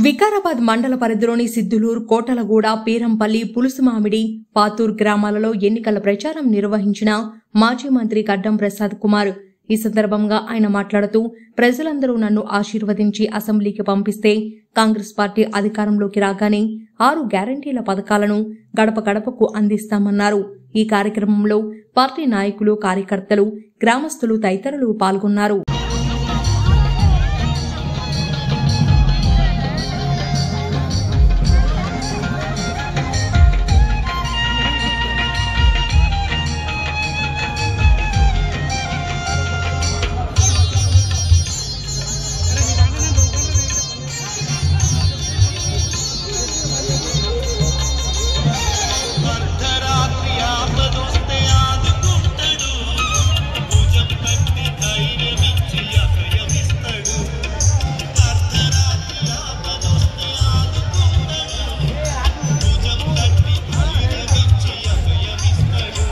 వికారాబాద్ మండల పరిధిలోని సిద్దులూరు కోటలగూడ పీరంపల్లి పులుసుమామిడి పాతూర్ గ్రామాలలో ఎన్నికల ప్రచారం నిర్వహించిన మాజీ మంత్రి గడ్డం ప్రసాద్ కుమార్ ఈ సందర్భంగా ఆయన మాట్లాడుతూ ప్రజలందరూ నన్ను ఆశీర్వదించి అసెంబ్లీకి పంపిస్తే కాంగ్రెస్ పార్టీ అధికారంలోకి రాగానే ఆరు గ్యారంటీల పథకాలను గడప గడపకు అందిస్తామన్నారు ఈ కార్యక్రమంలో పార్టీ నాయకులు కార్యకర్తలు గ్రామస్తులు తదితరులు పాల్గొన్నారు అర్ధరాత్రి ఆపదొస్తే ఆదుకుంటాడు భుజం తట్టి ధైర్యమిచ్చి అభయమిస్తాడు అర్ధరాత్రి ఆపదొస్తే ఆదుకుంటాడు భుజం తట్టి ధైర్యమిచ్చి అభయమిస్తాడు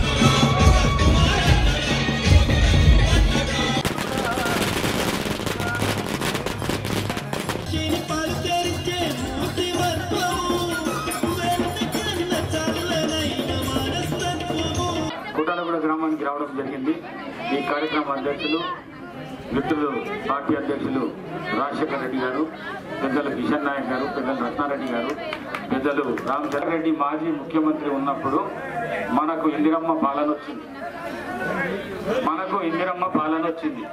చినిపాలు తెరిచే మూతి వర్గము వెన్నకన్న చల్లనైన మనస్తత్వము కోటాలగూడ గ్రామానికి రావడం జరిగింది ఈ కార్యక్రమ అధ్యక్షులు మిత్రులు పార్టీ అధ్యక్షులు రాజశేఖర రెడ్డి గారు పెద్దలు కిషన్ నాయక్ గారు పెద్దలు రత్నారెడ్డి గారు పెద్దలు రామచంద్ర రెడ్డి మాజీ ముఖ్యమంత్రి ఉన్నప్పుడు మనకు ఇందిరమ్మ పాలన వచ్చింది మనకు ఇందిరమ్మ పాలన వచ్చింది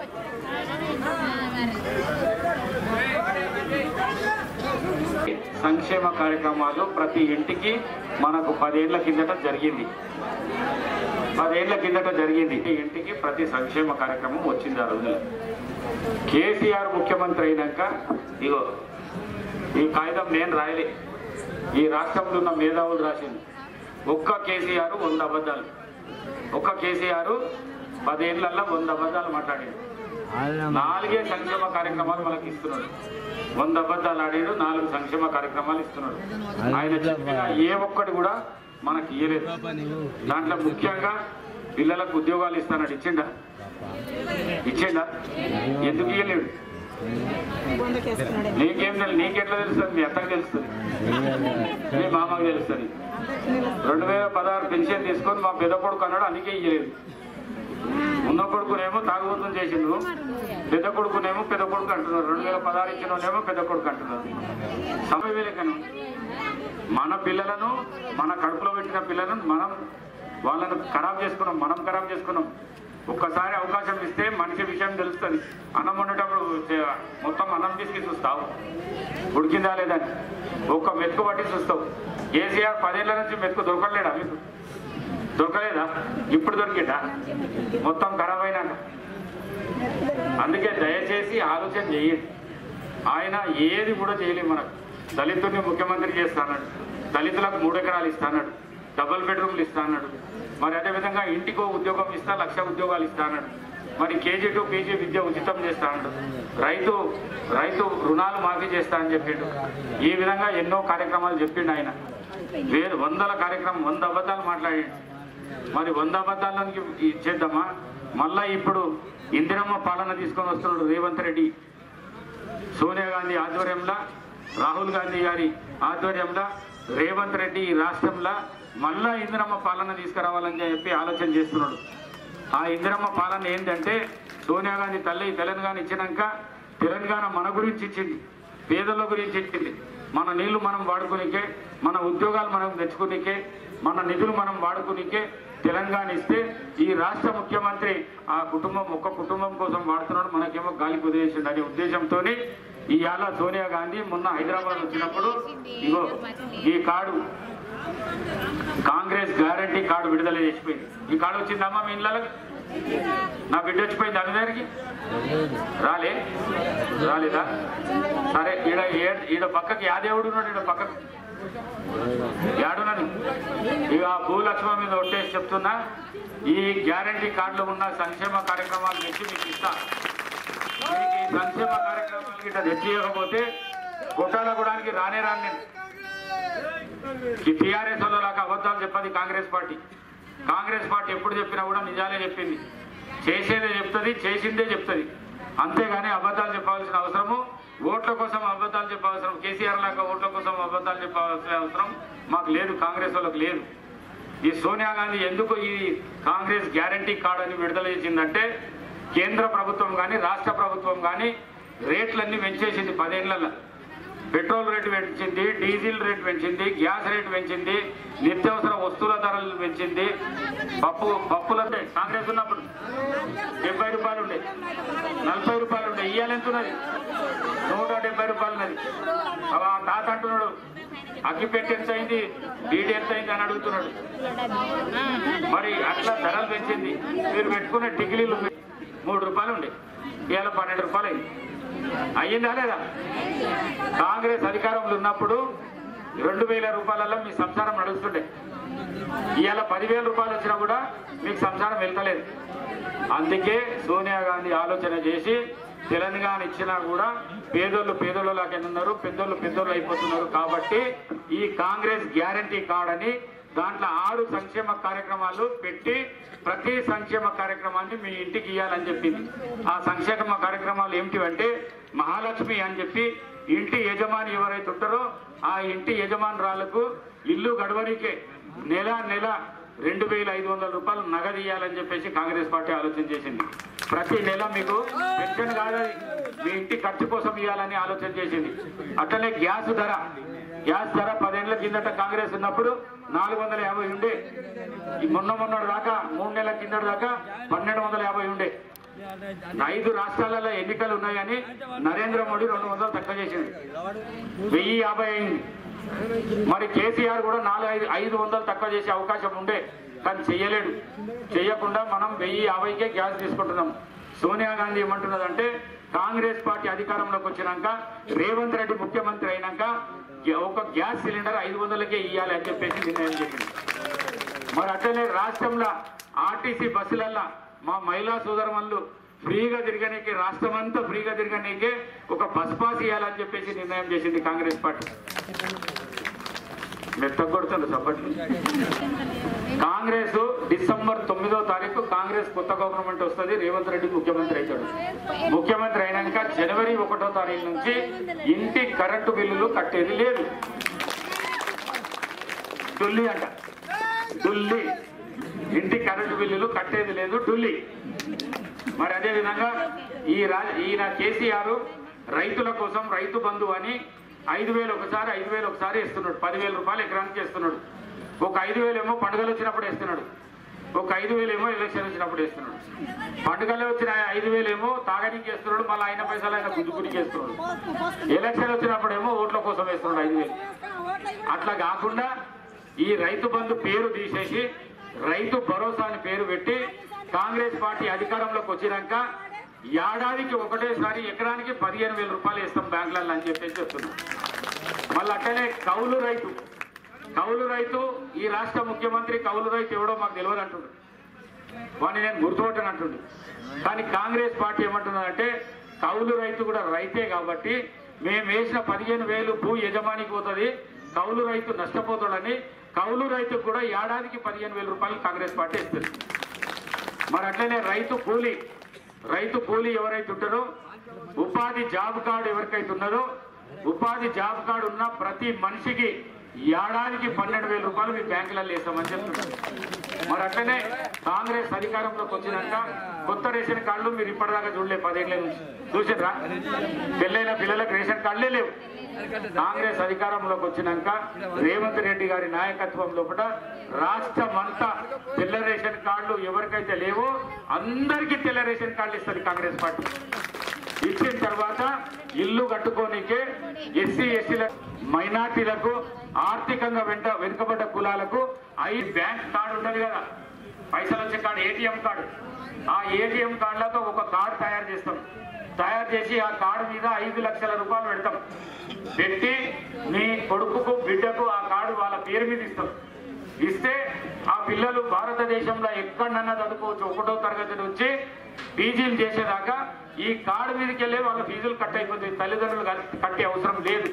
సంక్షేమ కార్యక్రమాలు ప్రతి ఇంటికి మనకు పదేళ్ల కిందట జరిగింది పదేళ్ల కిందట జరిగింది ఈ ఇంటికి ప్రతి సంక్షేమ కార్యక్రమం వచ్చింది ఆ రోజుల్లో కేసీఆర్ ముఖ్యమంత్రి అయినాక ఇగో ఈ కాగితం నేను రాయలే ఈ రాష్ట్రంలో ఉన్న మేధావులు రాసింది ఒక్క కేసీఆర్ వంద అబద్ధాలు ఒక్క కేసీఆర్ పదేళ్లలో వంద అబద్ధాలు మాట్లాడింది నాలుగే సంక్షేమ కార్యక్రమాలు మనకి ఇస్తున్నాడు వంద అబద్ధాలు ఆడాడు నాలుగు సంక్షేమ కార్యక్రమాలు ఇస్తున్నాడు ఆయన చెప్పిన ఏ ఒక్కటి కూడా మనకి ఇయ్యలేదు దాంట్లో ముఖ్యంగా పిల్లలకు ఉద్యోగాలు ఇస్తానని ఇచ్చిండా ఇచ్చిండా ఎందుకు ఇయ్యలేడు నీకేం తెలు నీకెట్లా తెలుస్తుంది మీ అత్తకు తెలుస్తుంది మీ మామకు తెలుస్తుంది రెండు వేల పదహారు పెన్షన్ తీసుకొని మా పెద్ద కొడుకు అన్నాడు అందుకే ఇయ్యలేదు ఉన్న కొడుకునేమో తాగుబోతం చేసిండు పెద్ద కొడుకునేమో పెద్ద కొడుకు అంటున్నారు రెండు వేల పదహారు ఇచ్చినోనేమో పెద్ద కొడుకు అంటున్నారు సమయ వేలేకను మన పిల్లలను మన కడుపులో పెట్టిన పిల్లలను మనం వాళ్ళను ఖరాబ్ చేసుకున్నాం మనం ఖరాబ్ చేసుకున్నాం ఒక్కసారి అవకాశం ఇస్తే మనిషి విషయం తెలుస్తుంది అన్నం వండేటప్పుడు చే- మొత్తం అన్నం తీసుకు చూస్తావు ఉడికిందా లేదని ఒక్క మెతుకు పట్టి చూస్తావు కేసీఆర్ పదేళ్ల నుంచి మెతుకు దొరకలేడా మీకు దొరకలేదా ఇప్పుడు దొరికిందా మొత్తం ఖరాబ్ అయినాక అందుకే దయచేసి ఆలోచన చేయండి ఆయన ఏది కూడా చేయలేదు మనకు దళితుడిని ముఖ్యమంత్రి చేస్తాన్నాడు దళితులకు మూడు ఎకరాలు ఇస్తాన్నాడు డబుల్ బెడ్రూమ్లు ఇస్తాన్నాడు మరి అదేవిధంగా ఇంటికో ఉద్యోగం ఇస్తా లక్ష ఉద్యోగాలు ఇస్తాన్నాడు మరి కేజీ టు పీజీ విద్య ఉచితం చేస్తాడు రైతు రైతు రుణాలు మాఫీ చేస్తా అని చెప్పిండు ఈ విధంగా ఎన్నో కార్యక్రమాలు చెప్పిండు ఆయన వేరు వందల కార్యక్రమం వంద అబద్ధాలు మాట్లాడిండు మరి వంద అబద్ధాలకి చేద్దామా మళ్ళా ఇప్పుడు ఇందిరమ్మ పాలన తీసుకొని వస్తున్నాడు రేవంత్ రెడ్డి సోనియా గాంధీ ఆధ్వర్యంలో రాహుల్ గాంధీ గారి ఆధ్వర్యంలో రేవంత్ రెడ్డి ఈ రాష్ట్రంలో మళ్ళా ఇందిరమ్మ పాలన తీసుకురావాలని చెప్పి ఆలోచన చేస్తున్నాడు ఆ ఇందిరమ్మ పాలన ఏంటంటే సోనియా గాంధీ తల్లి తెలంగాణ ఇచ్చినాక తెలంగాణ మన గురించి ఇచ్చింది పేదల గురించి ఇచ్చింది మన నీళ్లు మనం వాడుకునికే మన ఉద్యోగాలు మనం తెచ్చుకునికే మన నిధులు మనం వాడుకునికే తెలంగాణ ఇస్తే ఈ రాష్ట్ర ముఖ్యమంత్రి ఆ కుటుంబం ఒక్క కుటుంబం కోసం వాడుతున్నాడు మనకేమో గాలి కుదిరేసిండు అనే ఉద్దేశంతో ఇవాళ సోనియా గాంధీ మొన్న హైదరాబాద్ వచ్చినప్పుడు ఇగో ఈ కార్డు కాంగ్రెస్ గ్యారంటీ కార్డు విడుదల చేసిపోయింది ఈ కార్డు వచ్చిందమ్మా మీ ఇళ్ళకి నా బిడ్డ వచ్చిపోయింది అన్ని దగ్గరికి రాలే రాలేదా సరే ఈడ ఏ- ఈడ పక్కకి యా దేవుడు ఉన్నాడు ఈడ పక్కకు యాడున్నది ఇక ఆ భూలక్ష్మ మీద ఒట్టేసి చెప్తున్నా ఈ గ్యారంటీ కార్డులో ఉన్న సంక్షేమ కార్యక్రమాలు తెచ్చి మీకు ఇస్తా మీకు ఈ సంక్షేమ కార్యక్రమాలు గిట్ట తెచ్చియకపోతే గొట్టాల కూడానికి రానే రాను నేను ఈ టీఆర్ఎస్ లాగా అబద్ధాలు చెప్పది కాంగ్రెస్ పార్టీ కాంగ్రెస్ పార్టీ ఎప్పుడు చెప్పినా కూడా నిజాలే చెప్పింది చేసేదే చెప్తుంది చేసిందే చెప్తుంది అంతేగాని అబద్ధాలు చెప్పాల్సిన అవసరము ఓట్ల కోసం అబద్ధాలు చెప్పే అవసరం కేసీఆర్ లాగా ఓట్ల కోసం అబద్ధాలు చెప్పాల్సిన అవసరం మాకు లేదు కాంగ్రెస్ వాళ్ళకి లేదు ఈ సోనియా గాంధీ ఎందుకు ఈ కాంగ్రెస్ గ్యారంటీ కార్డు అని విడుదల చేసిందంటే కేంద్ర ప్రభుత్వం కానీ రాష్ట్ర ప్రభుత్వం కానీ రేట్లన్నీ పెంచేసింది పదేళ్లలో పెట్రోల్ రేటు పెంచింది డీజిల్ రేటు పెంచింది గ్యాస్ రేటు పెంచింది నిత్యావసర వస్తువుల ధరలు పెంచింది పప్పు పప్పుల కాంగ్రెస్ ఉన్నప్పుడు డెబ్బై రూపాయలు ఉండే నలభై రూపాయలు ఉండే ఇయ్యాలి ఎంత ఉన్నది నూట డెబ్బై రూపాయలు ఉన్నది అవి ఆ తాత అంటున్నాడు అగ్గిపెట్టి ఎంత అయింది డీడీ ఎంత అయింది అని అడుగుతున్నాడు మరి అట్లా ధరలు పెంచింది మీరు పెట్టుకునే టిక్లీలు మూడు రూపాయలు ఉండే ఇవాళ పన్నెండు రూపాయలు అయింది అయ్యిందా లేదా కాంగ్రెస్ అధికారంలో ఉన్నప్పుడు రెండు వేల రూపాయలలో మీ సంసారం నడుస్తుండే ఇవాళ పదివేల రూపాయలు వచ్చినా కూడా మీకు సంసారం వెళ్తలేదు అందుకే సోనియా గాంధీ ఆలోచన చేసి తెలంగాణ ఇచ్చినా కూడా పేదోళ్ళు పేదోళ్ళు లాగానే పెద్దోళ్ళు పెద్దోళ్ళు అయిపోతున్నారు కాబట్టి ఈ కాంగ్రెస్ గ్యారంటీ కార్డ్ అని దాంట్లో ఆరు సంక్షేమ కార్యక్రమాలు పెట్టి ప్రతి సంక్షేమ కార్యక్రమాన్ని మీ ఇంటికి ఇవ్వాలని చెప్పింది ఆ సంక్షేమ కార్యక్రమాలు ఏమిటివంటే మహాలక్ష్మి అని చెప్పి ఇంటి యజమాని ఎవరైతే ఉంటారో ఆ ఇంటి యజమానురాలకు ఇల్లు గడవనికే నెల నెల రెండు వేల ఐదు వందల రూపాయలు నగదు ఇవ్వాలని చెప్పేసి కాంగ్రెస్ పార్టీ ఆలోచన చేసింది ప్రతి నెల మీకు పెన్షన్ కాదని మీ ఇంటి ఖర్చు కోసం ఇవ్వాలని ఆలోచన చేసింది అట్లనే గ్యాస్ ధర గ్యాస్ ధర పదేళ్ల కిందట కాంగ్రెస్ ఉన్నప్పుడు నాలుగు వందల యాభై ఉండే ఈ మొన్న మొన్న దాకా మూడు నెలల కిందట దాకా పన్నెండు వందల యాభై ఉండే ఐదు రాష్ట్రాలలో ఎన్నికలు ఉన్నాయని నరేంద్ర మోడీ రెండు వందలు తక్కువ చేసింది వెయ్యి యాభై అయింది మరి కేసీఆర్ కూడా నాలుగు ఐదు ఐదు వందలు తక్కువ చేసే అవకాశం ఉండే కానీ చెయ్యలేడు చెయ్యకుండా మనం వెయ్యి యాభైకే గ్యాస్ తీసుకుంటున్నాం సోనియా గాంధీ ఏమంటున్నదంటే కాంగ్రెస్ పార్టీ అధికారంలోకి వచ్చినాక రేవంత్ రెడ్డి ముఖ్యమంత్రి అయినాక ఒక గ్యాస్ సిలిండర్ ఐదు వందలకే ఇవ్వాలి అని చెప్పేసి నిర్ణయం చేసింది మరి అట్లనే రాష్ట్రంలో ఆర్టీసీ బస్సులల్లో మా మహిళా సోదరమల్లు ఫ్రీగా తిరగనీకి రాష్ట్రం అంతా ఫ్రీగా తిరగనీకే ఒక బస్ పాస్ ఇవ్వాలని చెప్పేసి నిర్ణయం చేసింది కాంగ్రెస్ పార్టీ మెత్త కొడుతుంది సప్పట్లు కాంగ్రెస్ డిసెంబర్ తొమ్మిదో తారీఖు కాంగ్రెస్ కొత్త గవర్నమెంట్ వస్తుంది రేవంత్ రెడ్డి ముఖ్యమంత్రి అవుతాడు ముఖ్యమంత్రి అయినాక జనవరి ఒకటో తారీఖు నుంచి ఇంటి కరెంటు బిల్లులు కట్టేది లేదు ఢిల్లీ అంట ఢిల్లీ ఇంటి కరెంటు బిల్లులు కట్టేది లేదు ఢిల్లీ మరి అదే విధంగా ఈ రా ఈయన కేసీఆర్ రైతుల కోసం రైతు బంధు అని ఐదు వేలు ఒకసారి ఐదు వేలు ఒకసారి ఇస్తున్నాడు పదివేల రూపాయలు ఎకరానికి ఇస్తున్నాడు ఒక ఐదు వేలు ఏమో పండుగలు వచ్చినప్పుడు ఇస్తున్నాడు ఒక ఐదు వేలు ఏమో ఎలక్షన్ వచ్చినప్పుడు ఇస్తున్నాడు పండుగలు వచ్చిన ఐదు వేలు ఏమో తాగడానికి ఇస్తున్నాడు మళ్ళీ ఆయన పైసలు ఆయన గుద్దుకునికి ఇస్తున్నాడు ఎలక్షన్ వచ్చినప్పుడు ఏమో ఓట్ల కోసం వేస్తున్నాడు ఐదు వేలు అట్లా కాకుండా ఈ రైతు బంధు పేరు తీసేసి రైతు భరోసా అని పేరు పెట్టి కాంగ్రెస్ పార్టీ అధికారంలోకి వచ్చినాక ఏడాదికి ఒకటేసారి ఎకరానికి పదిహేను వేల రూపాయలు ఇస్తాం బ్యాంకులలో అని చెప్పేసి చెప్తున్నాం మళ్ళీ అట్టనే కౌలు రైతు కౌలు రైతు ఈ రాష్ట్ర ముఖ్యమంత్రి కౌలు రైతు ఎవడో మాకు తెలియదు అంటుండు వాడిని నేను గుర్తుపట్టను అంటుండు కానీ కాంగ్రెస్ పార్టీ ఏమంటున్నదంటే కౌలు రైతు కూడా రైతే కాబట్టి మేము వేసిన పదిహేను వేలు భూ యజమానికి పోతుంది కౌలు రైతు నష్టపోతాడని కౌలు రైతుకు కూడా ఏడాదికి పదిహేను వేల రూపాయలు కాంగ్రెస్ పార్టీ ఇస్తుంది మరి అట్లనే రైతు కూలీ రైతు కూలీ ఎవరైతే ఉంటారో ఉపాధి జాబ్ కార్డు ఎవరికైతే ఉన్నదో ఉపాధి జాబ్ కార్డు ఉన్న ప్రతి మనిషికి ఏడాదికి పన్నెండు వేల రూపాయలు మీ బ్యాంకులలో వేస్తామని చెప్తున్నారు మరి అట్లనే కాంగ్రెస్ అధికారంలోకి వచ్చినాక కొత్త రేషన్ కార్డులు మీరు ఇప్పటిదాకా చూడలే పదేళ్ల నుంచి చూసారా పెళ్ళైన పిల్లలకు రేషన్ కార్డులే లేవు కాంగ్రెస్ అధికారంలోకి వచ్చినాక రేవంత్ రెడ్డి గారి నాయకత్వం లోపల రాష్ట్రం అంతా తెల్ల రేషన్ కార్డులు ఎవరికైతే లేవో అందరికీ తెల్ల రేషన్ కార్డులు ఇస్తుంది కాంగ్రెస్ పార్టీ ఇచ్చిన తర్వాత ఇల్లు కట్టుకోనికే ఎస్సీ ఎస్టీల మైనార్టీలకు ఆర్థికంగా వెంట వెనుకబడ్డ కులాలకు ఐ బ్యాంక్ కార్డు ఉంటుంది కదా పైసలు వచ్చే కార్డు ఏటీఎం కార్డు ఆ ఏటీఎం కార్డులతో ఒక కార్డు తయారు చేస్తాం తయారు చేసి ఆ కార్డు మీద ఐదు లక్షల రూపాయలు పెడతాం పెట్టి మీ కొడుకుకు బిడ్డకు ఆ కార్డు వాళ్ళ పేరు మీద ఇస్తాం ఇస్తే ఆ పిల్లలు భారతదేశంలో ఎక్కడన్నా చదువుకోవచ్చు ఒకటో తరగతి నుంచి పీజీలు చేసేదాకా ఈ కార్డు మీదకి వెళ్ళి వాళ్ళ ఫీజులు కట్ అయిపోతాయి తల్లిదండ్రులు కట్- కట్టే అవసరం లేదు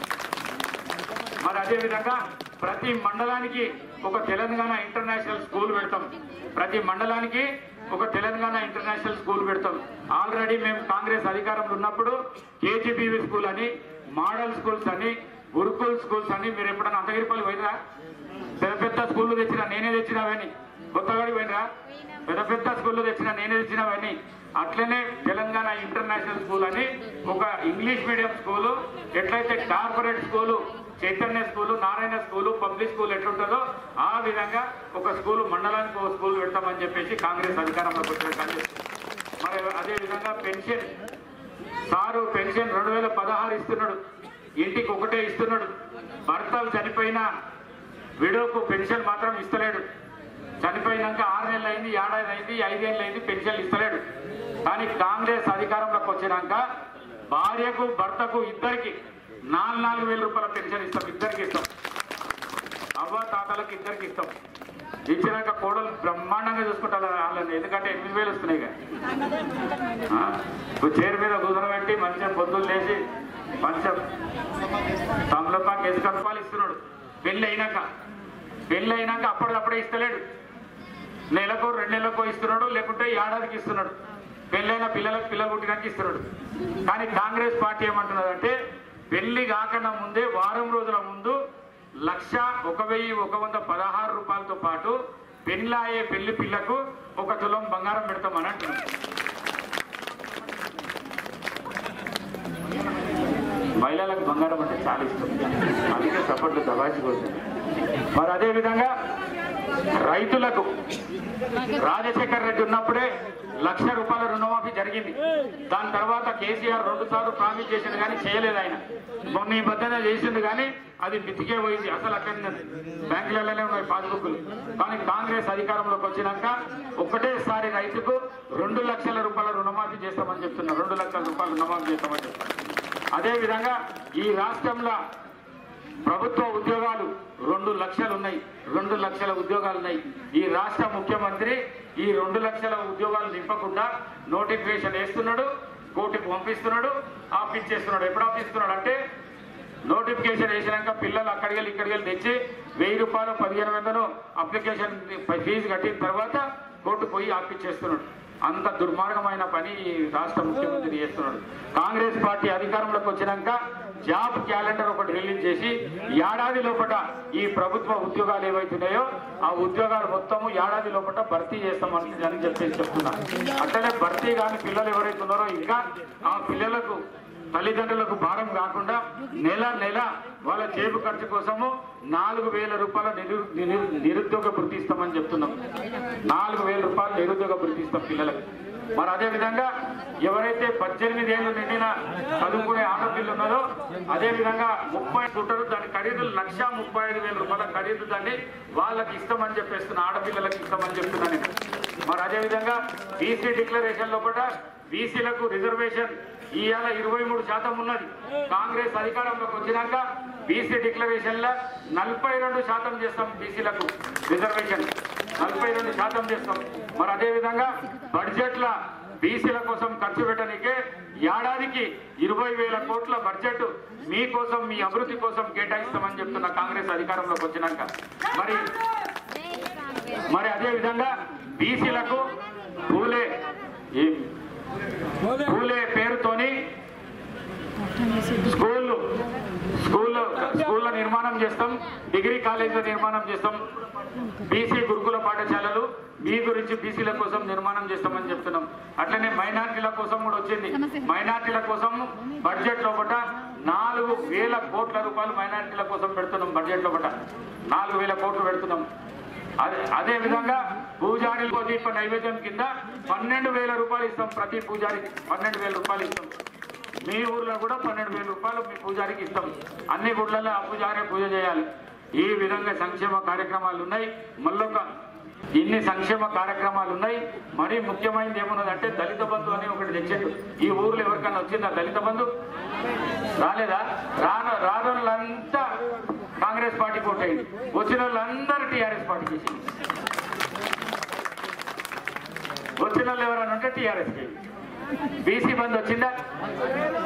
మరి అదే విధంగా ప్రతి మండలానికి ఒక తెలంగాణ ఇంటర్నేషనల్ స్కూల్ పెడతాం ప్రతి మండలానికి ఒక తెలంగాణ ఇంటర్నేషనల్ స్కూల్ పెడతాం పెడతాం ఆల్రెడీ మేము కాంగ్రెస్ అధికారంలో ఉన్నప్పుడు కేజీబీవీ స్కూల్ అని మోడల్ స్కూల్స్ అని గురుకుల్ స్కూల్స్ అని మీరు ఎప్పుడైనా అంతగిరిపల్లి పోయినరా పెద్ద పెద్ద స్కూళ్ళు తెచ్చిన నేనే తెచ్చినవని కొత్తగాడి పోయినరా పెద్ద పెద్ద స్కూళ్ళు తెచ్చిన నేనే తెచ్చినవని అట్లనే తెలంగాణ ఇంటర్నేషనల్ స్కూల్ అని ఒక ఇంగ్లీష్ మీడియం స్కూలు ఎట్లయితే corporate school Chaitanya school Narayana school public school ఎట్లుంటుందో ఆ విధంగా ఒక స్కూలు మండలానికి ఒక స్కూల్ పెడతామని చెప్పేసి కాంగ్రెస్ అధికారంలోకి వచ్చిన కానీ మరి అదే విధంగా పెన్షన్ సారు పెన్షన్ రెండు వేల పదహారు ఇస్తున్నాడు ఇంటికి ఒకటే ఇస్తున్నాడు భర్తలు చనిపోయినా విడోకు పెన్షన్ మాత్రం ఇస్తలేడు చనిపోయినాక ఆరు నెలలు అయింది ఏడాది అయింది ఐదేళ్ళు అయింది పెన్షన్ ఇస్తలేడు కానీ కాంగ్రెస్ అధికారంలోకి వచ్చినాక భార్యకు భర్తకు ఇద్దరికి నాలుగు నాలుగు వేల రూపాయల పెన్షన్ ఇస్తాం ఇద్దరికి ఇస్తాం అవ్వ తాతలకు ఇద్దరికి ఇస్తాం ఇచ్చినాక కోడలు బ్రహ్మాండంగా చూసుకుంటారు వాళ్ళని ఎందుకంటే ఎనిమిది వేలు వస్తున్నాయి ఇక. ఆ, ఇప్పుడు చైర్ మీద కుదరబెట్టి మంచిగా పొద్దులు లేచి మంచిగా తమలపాకు ఎదుక రూపాయలు ఇస్తున్నాడు పెళ్ళి అయినాక పెళ్ళి అయినాక అప్పటికప్పుడే ఇస్తలేడు నెలకు రెండు నెలలకు ఇస్తున్నాడు లేకుంటే ఏడాదికి ఇస్తున్నాడు పెళ్ళైన పిల్లలకు పిల్లలు పుట్టినాక ఇస్తున్నాడు కానీ కాంగ్రెస్ పార్టీ ఏమంటున్నదంటే పెళ్లి కాకన్నా ముందే వారం రోజుల ముందు లక్ష ఒక వెయ్యి ఒక వంద పదహారు రూపాయలతో పాటు పెళ్ళాయే పెళ్లి పిల్లకు ఒక తులం బంగారం పెడతామని అంటున్నాడు మహిళలకు బంగారం అంటే చాలా ఇష్టం అందుకే సపోర్ట్లు దబాయించుకోవచ్చు మరి అదే విధంగా రైతులకు రాజశేఖర్ రెడ్డి ఉన్నప్పుడే లక్ష రూపాయల రుణమాఫీ జరిగింది దాని తర్వాత కేసీఆర్ రెండు సార్లు ప్రామిస్ చేసిండు కానీ చేయలేదు ఆయన మొన్న ఈ మధ్యన చేసిండు కానీ అది మితికే పోయింది అసలు అక్కడ బ్యాంకులలోనే ఉన్నాయి పాస్బుక్లు కానీ కాంగ్రెస్ అధికారంలోకి వచ్చినాక ఒకటేసారి రైతుకు రెండు లక్షల రూపాయల రుణమాఫీ చేస్తామని చెప్తున్నారు రెండు లక్షల రూపాయల రుణమాఫీ చేస్తామని చెప్తున్నారు అదే విధంగా ఈ రాష్ట్రంలో ప్రభుత్వ ఉద్యోగాలు రెండు లక్షలు ఉన్నాయి రెండు లక్షల ఉద్యోగాలు ఉన్నాయి ఈ రాష్ట్ర ముఖ్యమంత్రి ఈ రెండు లక్షల ఉద్యోగాలు నింపకుండా నోటిఫికేషన్ వేస్తున్నాడు కోర్టుకు పంపిస్తున్నాడు ఆపిచ్చేస్తున్నాడు ఎప్పుడు ఆపిస్తున్నాడు అంటే నోటిఫికేషన్ వేసినాక పిల్లలు అక్కడికి వెళ్ళి ఇక్కడికి వెళ్ళి తెచ్చి వెయ్యి రూపాయలు పదిహేను వందలు అప్లికేషన్ ఫీజు కట్టిన తర్వాత కోర్టు పోయి ఆపిచ్చేస్తున్నాడు అంత దుర్మార్గమైన పని ఈ రాష్ట్ర ముఖ్యమంత్రి చేస్తున్నాడు కాంగ్రెస్ పార్టీ అధికారంలోకి వచ్చినాక జాబ్ క్యాలెండర్ ఒకటి రిలీజ్ చేసి ఏడాది లోపల ఈ ప్రభుత్వ ఉద్యోగాలు ఏవైతున్నాయో ఆ ఉద్యోగాలు మొత్తము ఏడాది లోపల భర్తీ చేస్తామని అని చెప్పేసి చెప్తున్నా అట్లనే భర్తీ కాని పిల్లలు ఎవరైతే ఉన్నారో ఇంకా ఆ పిల్లలకు తల్లిదండ్రులకు భారం కాకుండా నెల నెల వాళ్ళ జేబు ఖర్చు కోసము నాలుగు వేల రూపాయల నిరు నిరు- నిరుద్యోగ వృత్తి ఇస్తామని చెప్తున్నాం నాలుగు వేల రూపాయలు నిరుద్యోగ వృత్తి ఇస్తాం పిల్లలకు మరి అదే విధంగా ఎవరైతే పద్దెనిమిది ఏళ్ళు నిండిన చదువుకునే ఆడపిల్ల ఉన్నదో అదే విధంగా ముప్పై ఉంటారు దాని ఖరీదు లక్ష ముప్పై ఐదు వేల రూపాయల ఖరీదు దాన్ని వాళ్ళకి ఇస్తామని చెప్పేస్తున్నా ఆడపిల్లలకి ఇస్తామని చెప్తున్నా నేను మరి అదే విధంగా బీసీ డిక్లరేషన్ లో కూడా బీసీలకు రిజర్వేషన్ ఇవాళ ఇరవై మూడు శాతం ఉన్నది కాంగ్రెస్ అధికారంలోకి వచ్చినాక బీసీ డిక్లరేషన్ లో నలభై రెండు శాతం చేస్తాం బీసీలకు రిజర్వేషన్ నలభై రెండు శాతం చేస్తాం మరి అదే విధంగా బడ్జెట్ల బీసీల కోసం ఖర్చు పెట్టడానికే ఏడాదికి ఇరవై వేల కోట్ల బడ్జెట్ మీకోసం మీ అభివృద్ధి కోసం కేటాయిస్తామని చెప్తున్న కాంగ్రెస్ అధికారంలోకి వచ్చినాక మరి మరి అదే విధంగా బీసీలకు పూలే ఈ పూలే పేరుతోని స్కూళ్ళు స్కూల్లో స్కూళ్ళ నిర్మాణం చేస్తాం డిగ్రీ కాలేజీల నిర్మాణం చేస్తాం బీసీ గురుకుల పాఠశాలలు మీ గురించి బీసీల కోసం నిర్మాణం చేస్తామని చెప్తున్నాం అట్లనే మైనార్టీల కోసం కూడా వచ్చింది మైనార్టీల కోసం బడ్జెట్ లోపల నాలుగు వేల కోట్ల రూపాయలు మైనార్టీల కోసం పెడుతున్నాం బడ్జెట్ లోపల నాలుగు వేల కోట్లు పెడుతున్నాం అదే అదే విధంగా పూజారిలో దీప నైవేద్యం కింద పన్నెండు వేల రూపాయలు ఇస్తాం ప్రతి పూజారికి పన్నెండు వేల రూపాయలు ఇస్తాం మీ ఊర్లో కూడా పన్నెండు వేల రూపాయలు మీ పూజారికి ఇస్తాం అన్ని గుడ్లలో ఆ పూజారే పూజ చేయాలి ఈ విధంగా సంక్షేమ కార్యక్రమాలు ఉన్నాయి మళ్ళొక ఇన్ని సంక్షేమ కార్యక్రమాలు ఉన్నాయి మరీ ముఖ్యమైనది ఏమున్నదంటే దళిత బంధు అని ఒకటి తెచ్చిండు ఈ ఊర్లో ఎవరికైనా వచ్చిందా దళిత బంధు రాలేదా రాను రాను వాళ్ళంతా కాంగ్రెస్ పార్టీ కొట్టేయండి వచ్చిన వాళ్ళందరూ టీఆర్ఎస్ పార్టీ చేసింది వచ్చిన వాళ్ళు ఎవరైనా ఉంటే టీఆర్ఎస్ బీసీ బంద్ వచ్చిందా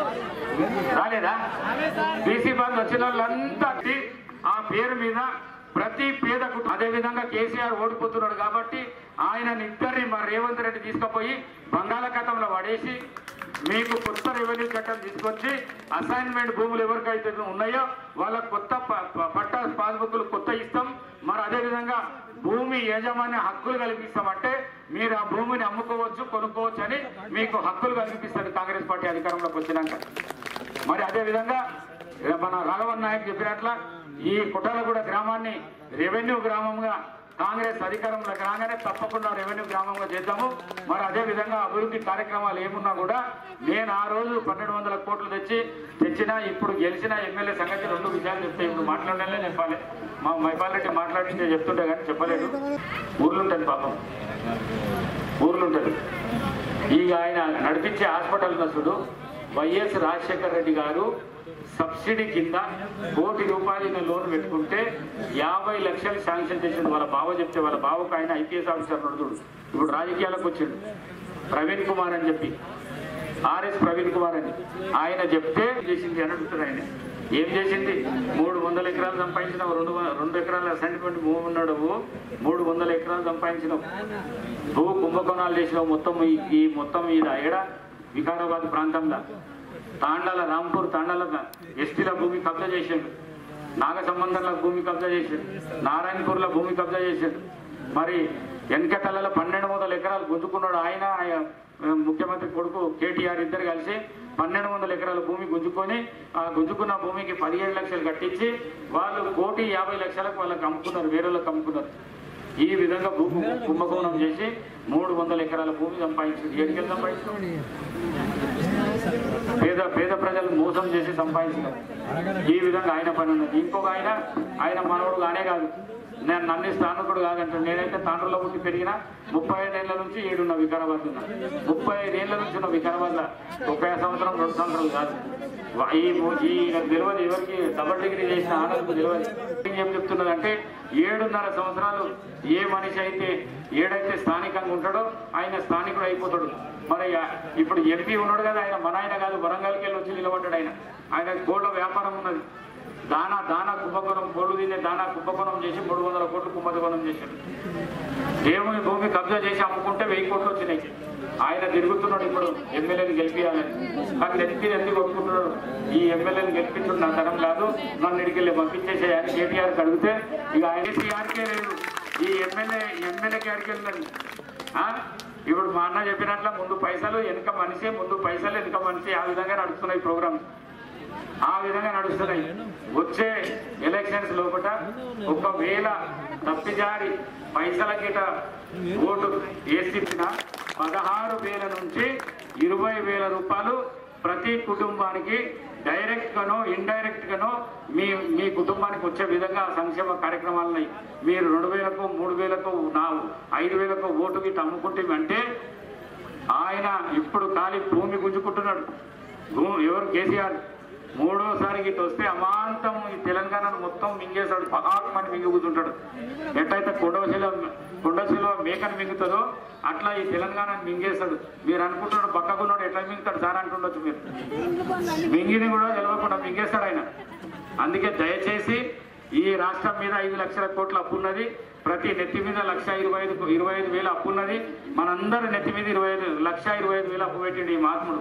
రాలేదా బీసీ బంద్ వచ్చిన వాళ్ళంతా తి- ఆ పేరు మీద ప్రతి పేదకు అదే విధంగా కేసీఆర్ ఓడిపోతున్నాడు కాబట్టి ఆయన ఇద్దరిని మా రేవంత్ రెడ్డి తీసుకుపోయి బంగాళాఖాతంలో పడేసి మీకు కొత్త రెవెన్యూ చట్టం తీసుకొచ్చి అసైన్మెంట్ భూములు ఎవరికైతే ఉన్నాయో వాళ్ళ కొత్త ప- ప- పట్టా పాస్బుక్లు కొత్త ఇస్తాం మరి అదే విధంగా భూమి యాజమాన్య హక్కులు కల్పిస్తామంటే మీరు ఆ భూమిని అమ్ముకోవచ్చు కొనుక్కోవచ్చు అని మీకు హక్కులు కల్పిస్తుంది కాంగ్రెస్ పార్టీ అధికారంలోకి వచ్చినాక మరి అదే విధంగా మన రాఘవన్ నాయక్ చెప్పినట్ల ఈ కుటాలగూడ గ్రామాన్ని రెవెన్యూ గ్రామంగా కాంగ్రెస్ అధికారంలోకి రాగానే తప్పకుండా రెవెన్యూ గ్రామంగా చేద్దాము మరి అదే విధంగా అభివృద్ధి కార్యక్రమాలు ఏమున్నా కూడా నేను ఆ రోజు పన్నెండు వందల కోట్లు తెచ్చి తెచ్చినా ఇప్పుడు గెలిచిన ఎమ్మెల్యే సంగతి రెండు విషయాలు చెప్తే ఇప్పుడు మాట్లాడాలే చెప్పాలి మా మైపాల్ రెడ్డి మాట్లాడింటే చెప్తుంటే కానీ చెప్పలేదు ఊర్లుంటుంది పాపం ఊర్లుంటుంది ఇక ఆయన నడిపించే హాస్పిటల్ నసుడు వైఎస్ రాజశేఖర్ రెడ్డి గారు సబ్సిడీ కింద కోటి రూపాయలు లోన్ పెట్టుకుంటే యాభై లక్షలు శాంక్షన్ చేసిండు వాళ్ళ బావ చెప్తే వాళ్ళ బావకు ఆయన ఐపీఎస్ ఆఫీసర్ నడుతుడు ఇప్పుడు రాజకీయాలకు వచ్చిండు ప్రవీణ్ కుమార్ అని చెప్పి ఆర్ఎస్ ప్రవీణ్ కుమార్ అని ఆయన చెప్తే చేసింది అని అడుగుతారు ఆయన ఏం చేసింది మూడు వందల ఎకరాలు సంపాదించినావు రెండు వ- రెండు ఎకరాల సెంటిమెంట్ భూమి ఉన్నాడు మూడు వందల ఎకరాలు సంపాదించినావు భూ కుంభకోణాలు చేసినావు మొత్తం ఈ- ఈ మొత్తం ఇది ఎడ వికారాబాద్ ప్రాంతంలో తాండాల రాంపూర్ తాండాల ఎస్టీల భూమి కబ్జా చేసిండు నాగ సంబంధంలో భూమి కబ్జా చేసిండు నారాయణపూర్లో భూమి కబ్జా చేసిండు మరి వెనకతలలో పన్నెండు వందల ఎకరాలు గుంజుకున్నాడు ఆయన ఆయన, ఆ, ముఖ్యమంత్రి కొడుకు కేటీఆర్ ఇద్దరు కలిసి పన్నెండు వందల ఎకరాల భూమి గుంజుకొని ఆ గుంజుకున్న భూమికి పదిహేడు లక్షలు కట్టించి వాళ్ళు కోటి యాభై లక్షలకు వాళ్ళకి అమ్ముకున్నారు వేరే వాళ్ళకి అమ్ముకున్నారు ఈ విధంగా భూ కుంభకోణం చేసి మూడు వందల ఎకరాల భూమి సంపాదించింది ఏడుకెళ్ళి సంపాదించారు పేద పేద ప్రజలు మోసం చేసి సంపాదించినారు ఈ విధంగా ఆయన పని ఉన్నది ఇంకొక ఆయన ఆయన మనవడు కానే కాదు నేను నన్ను స్థానికుడు కాదంటే నేనైతే తాండ్రులో పుట్టి పెరిగిన ముప్పై ఐదేళ్ల నుంచి ఏడున్న వికారాబాద్ ఉన్నా ముప్పై ఐదేళ్ల నుంచి ఉన్న వికారాబాద్ ఒక సంవత్సరం రెండు సంవత్సరాలు కాదు వా- ఈ మూ- ఈ నాకు తెలియదు ఎవరికి డబల్ డిగ్రీ చేసిన ఆనందకు తెలియదు ఏం చెప్తున్నదంటే ఏడున్నర సంవత్సరాలు ఏ మనిషి అయితే ఏడైతే స్థానికంగా ఉంటాడో ఆయన స్థానికుడు అయిపోతాడు మరి ఆ- ఇప్పుడు ఎంపీ ఉన్నాడు కదా ఆయన మన ఆయన కాదు వరంగల్కి వెళ్ళి వచ్చి నిలబడ్డాడు ఆయన ఆయన గోల్డ్ వ్యాపారం ఉన్నది దానా దానా కుంభకోణం గోల్డ్ తినే దానా కుంభకోణం చేసి మూడు వందల కోట్లు కుంభకోణం చేశాడు దేవుని భూమి కబ్జా చేసి అమ్ముకుంటే వెయ్యి కోట్లు వచ్చినాయి ఆయన తిరుగుతున్నాడు ఇప్పుడు ఎమ్మెల్యేని గెలిపించాలని నాకు నెత్తి నెత్తి కొట్టుకుంటున్నాడు ఈ ఎమ్మెల్యేని గెలిపించడం నా తరం కాదు నన్ను ఇడికెళ్ళి పంపించేసే అని కేటీఆర్కి అడిగితే ఇక ఆయన కేటీఆర్కే లేదు ఈ ఎమ్మెల్యే ఎమ్మెల్యేకి అడిగి వెళ్ళండి ఆ? ఇప్పుడు మా అన్న చెప్పినట్ల ముందు పైసలు వెనుక మనిషి ముందు పైసలు వెనుక మనిషి ఆ విధంగా నడుస్తున్నాయి ప్రోగ్రామ్స్ ఆ విధంగా నడుస్తున్నాయి వచ్చే ఎలక్షన్స్ లోపల ఒకవేళ తప్పిజారి పైసల గిట ఓటు వేసిచ్చిన పదహారు వేల నుంచి ఇరవై వేల రూపాయలు ప్రతి కుటుంబానికి డైరెక్ట్ గానో ఇండైరెక్ట్ గానో మీ మీ కుటుంబానికి వచ్చే విధంగా సంక్షేమ కార్యక్రమాలు ఉన్నాయి మీరు రెండు వేలకు మూడు వేలకు నా ఐదు వేలకు ఓటు గిట్ట అమ్ముకుంటే అంటే ఆయన ఇప్పుడు ఖాళీ భూమి గుంజుకుంటున్నాడు భూమి ఎవరు కేసీఆర్ మూడోసారి గిట్ట వస్తే అమాంతం ఈ తెలంగాణను మొత్తం మింగేశాడు పహాత్మని మింగి కూర్చుంటాడు ఎట్లయితే కొండవశిలో కొండశిలో మేకను మింగుతుందో అట్లా ఈ తెలంగాణను మింగేస్తాడు మీరు అనుకుంటున్నాడు పక్కకున్నాడు ఎట్లా మింగుతాడు సార్ అంటుండొచ్చు మీరు మింగిని కూడా తెలియకుండా మింగేస్తాడు ఆయన అందుకే దయచేసి ఈ రాష్ట్రం మీద ఐదు లక్షల కోట్ల అప్పు ఉన్నది ప్రతి నెత్తి మీద లక్ష ఇరవై ఐదు ఇరవై ఐదు వేలు అప్పు ఉన్నది మనందరి నెత్తి మీద ఇరవై ఐదు లక్ష ఇరవై ఐదు వేలు అప్పు పెట్టిండు ఈ మహాత్ముడు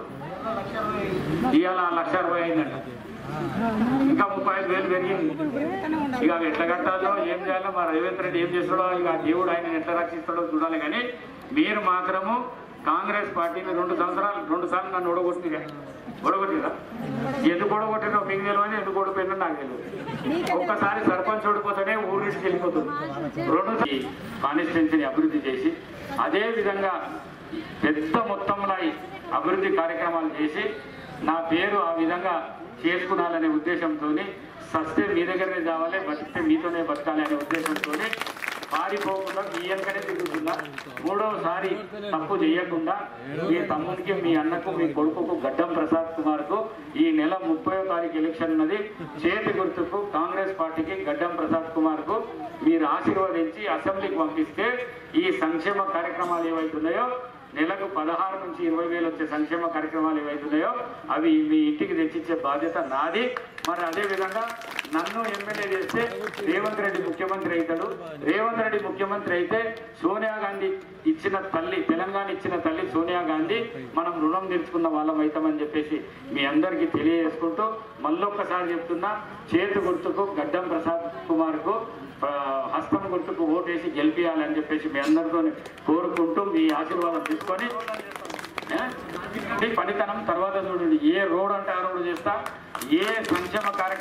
ఇవాళ లక్ష అరవై అయిందంట ఇంకా ముప్పై ఐదు వేలు పెరిగింది ఇక అవి ఎట్లా కట్టాలో ఏం చేయాలో మా రేవంత్ రెడ్డి ఏం చేస్తాడో ఇక ఆ దేవుడు ఆయన ఎట్లా రక్షిస్తాడో చూడాలి కానీ మీరు మాత్రము కాంగ్రెస్ పార్టీని రెండు సంవత్సరాలు రెండు సార్లు నన్ను ఓడగొట్టిగా ఓడగొట్టిరా ఎందుకు ఓడగొట్టినో మీకు తెలియదు ఎందుకు ఓడిపోయినా నాకు తెలియదు ఒక్కసారి సర్పంచ్ ఓడిపోతేనే ఊరి నుంచి వెళ్ళిపోతుంది రెండు కాన్స్టిట్యున్సీని అభివృద్ధి చేసి అదే విధంగా పెద్ద మొత్తంలో ఈ అభివృద్ధి కార్యక్రమాలు చేసి నా పేరు ఆ విధంగా చేసుకున్నాలనే ఉద్దేశంతో సస్తే మీ దగ్గరనే కావాలి బతికితే మీతోనే బతకాలి అనే ఉద్దేశంతో పారిపోకుండా మీ వెనకనే తిరుగుతున్నా మూడవసారి తప్పు చేయకుండా మీ తమ్మునికి మీ అన్నకు మీ కొడుకుకు గడ్డం ప్రసాద్ కుమార్ కు ఈ నెల ముప్పై తారీఖు ఎలక్షన్ ఉన్నది చేతి గుర్తుకు కాంగ్రెస్ పార్టీకి గడ్డం ప్రసాద్ కుమార్ కు మీరు ఆశీర్వదించి అసెంబ్లీకి పంపిస్తే ఈ సంక్షేమ కార్యక్రమాలు ఏవైతున్నాయో నెలకు పదహారు నుంచి ఇరవై వేలు వచ్చే సంక్షేమ కార్యక్రమాలు ఏవైతున్నాయో అవి మీ ఇంటికి తెచ్చిచ్చే బాధ్యత నాది మరి అదే విధంగా నన్ను ఎమ్మెల్యే చేస్తే రేవంత్ రెడ్డి ముఖ్యమంత్రి అవుతాడు రేవంత్ రెడ్డి ముఖ్యమంత్రి అయితే సోనియా గాంధీ ఇచ్చిన తల్లి తెలంగాణ ఇచ్చిన తల్లి సోనియా గాంధీ మనం రుణం తీర్చుకున్న వాళ్ళం అవుతామని చెప్పేసి మీ అందరికీ తెలియజేసుకుంటూ మళ్ళొక్కసారి చెప్తున్నా చేతు గుర్తుకు గడ్డం ప్రసాద్ కుమార్కు ఆ, హస్తం గుర్తుకు ఓటేసి గెలిపియాలని చెప్పేసి మీ అందరితో కోరుకుంటూ మీ ఆశీర్వాదం తీసుకొని ఆ, మీ పనితనం తర్వాత చూడండి ఏ రోడ్ అంటే ఆ రోడ్ చేస్తా ఏ సంక్షేమ కార్యక్రమం